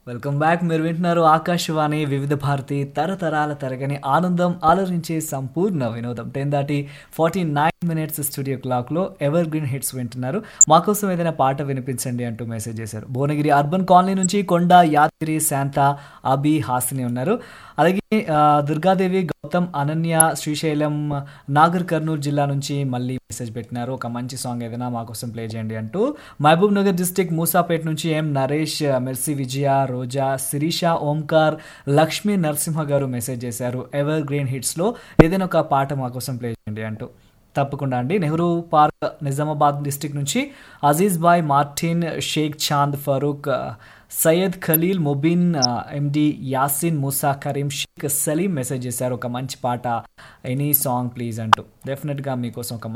welcome back మీరు వింటున్నారు ఆకాశవాణి వివిధ భారతి తరతరాల తరగని ఆనందం ఆలోచించే సంపూర్ణ వినోదం టెన్ దాటి ఫార్టీ నైన్ మినిట్స్ స్టూడియో క్లాక్లో ఎవర్ గ్రీన్ హిట్స్ వింటున్నారు మాకోసం ఏదైనా పాట వినిపించండి అంటూ మెసేజ్ చేశారు భువనగిరి అర్బన్ కాలనీ నుంచి కొండ యాత్రి శాంత అభి హాసిని ఉన్నారు అలాగే ఆ, దుర్గాదేవి గౌతమ్ అనన్య శ్రీశైలం నాగర్ కర్నూలు జిల్లా నుంచి మళ్ళీ మెసేజ్ పెట్టినారు ఒక మంచి సాంగ్ ఏదైనా మా కోసం ప్లే చేయండి అంటూ మహబూబ్ నగర్ డిస్టిక్ మూసాపేట్ నుంచి M Naresh Mercy Vijaya Roja Sirisha Omkar Lakshmi Narasimha garu message చేశారు ఎవర్ గ్రీన్ హిట్స్లో ఏదైనా ఒక పాట మా కోసం ప్లే చేయండి అంటూ తప్పకుండా అండి నెహ్రూ పార్క్ నిజామాబాద్ డిస్టిక్ నుంచి Aziz Bhai Martin Sheikh Chand Farooq Syed Khaleel Mubin MD Yasin Musa Karim Sheikh Saleem message చేశారు ఒక మంచి పాట ఎనీ సాంగ్ ప్లీజ్ అంటూ డెఫినెట్గా మీకోసం ఒక